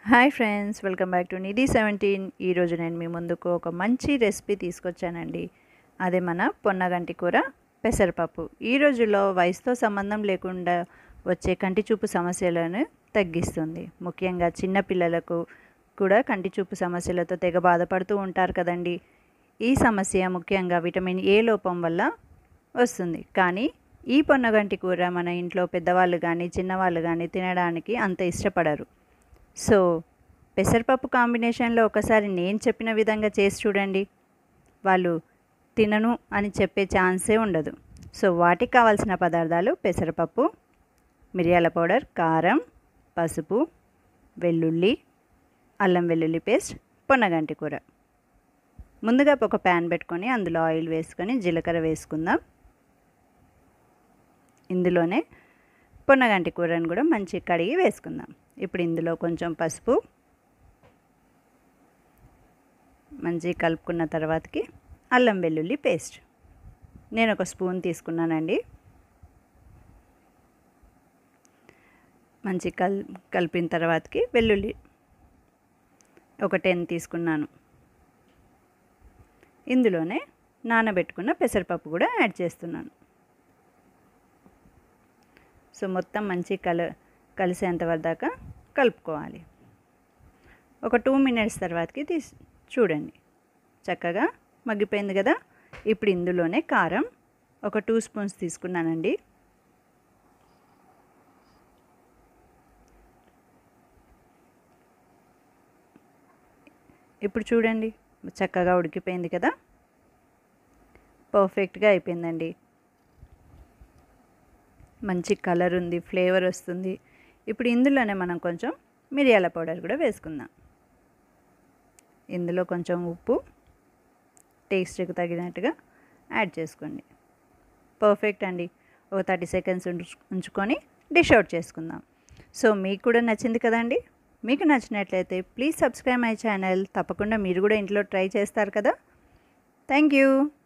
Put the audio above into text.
hi friends welcome back to Nidhi seventeen ఈరోజు నేను మీ ముందుకు ఒక మంచి రెసిపీ తీసుకొచ్చానండి అదే మన పొన్నగంటి కూర పెసరపప్పు ఈ రోజుల్లో వయసుతో సంబంధం లేకుండా వచ్చే కంటి చూపు సమస్యలను తగ్గిస్తుంది ముఖ్యంగా చిన్న పిల్లలకు కూడా కంటి చూపు సమస్యలతో తెగ బాధపడుతూ ఉంటారు కదండి ఈ సమస్య ముఖ్యంగా విటమిన్ ఏ లోపం వల్ల వస్తుంది కానీ ఈ పొన్నగంటి కూర మన ఇంట్లో పెద్దవాళ్ళు కానీ చిన్నవాళ్ళు కానీ తినడానికి అంత ఇష్టపడరు సో పెసరపప్పు కాంబినేషన్లో ఒకసారి నేను చెప్పిన విధంగా చేసి చూడండి వాళ్ళు తినను అని చెప్పే ఛాన్సే ఉండదు సో వాటికి కావాల్సిన పదార్థాలు పెసరపప్పు మిరియాల పౌడర్ కారం పసుపు వెల్లుల్లి అల్లం వెల్లుల్లి పేస్ట్ పొన్నగంటి కూర ముందుగా ఒక ప్యాన్ పెట్టుకొని అందులో ఆయిల్ వేసుకొని జీలకర్ర వేసుకుందాం ఇందులోనే పొన్నగంటి కూరని కూడా మంచి కడిగి వేసుకుందాం ఇప్పుడు ఇందులో కొంచెం పసుపు మంచి కలుపుకున్న తర్వాతకి అల్లం వెల్లుల్లి పేస్ట్ నేను ఒక స్పూన్ తీసుకున్నానండి మంచి కల్ కలిపిన తర్వాతకి వెల్లుల్లి ఒక టెన్ తీసుకున్నాను ఇందులోనే నానబెట్టుకున్న పెసరపప్పు కూడా యాడ్ చేస్తున్నాను సో మొత్తం మంచి కల కలిసేంత దాకా కలుపుకోవాలి ఒక టూ మినిట్స్ తర్వాతకి తీసి చూడండి చక్కగా మగ్గిపోయింది కదా ఇప్పుడు ఇందులోనే కారం ఒక టూ స్పూన్స్ తీసుకున్నానండి ఇప్పుడు చూడండి చక్కగా ఉడికిపోయింది కదా పర్ఫెక్ట్గా అయిపోయిందండి మంచి కలర్ ఉంది ఫ్లేవర్ వస్తుంది ఇప్పుడు ఇందులోనే మనం కొంచెం మిరియాల పౌడర్ కూడా వేసుకుందాం ఇందులో కొంచెం ఉప్పు టేస్ట్కి తగినట్టుగా యాడ్ చేసుకోండి పర్ఫెక్ట్ అండి ఒక థర్టీ సెకండ్స్ ఉంచుకొని డిష్ అవుట్ చేసుకుందాం సో మీకు కూడా నచ్చింది కదండి మీకు నచ్చినట్లయితే ప్లీజ్ సబ్స్క్రైబ్ మై ఛానల్ తప్పకుండా మీరు కూడా ఇంట్లో ట్రై చేస్తారు కదా థ్యాంక్ యూ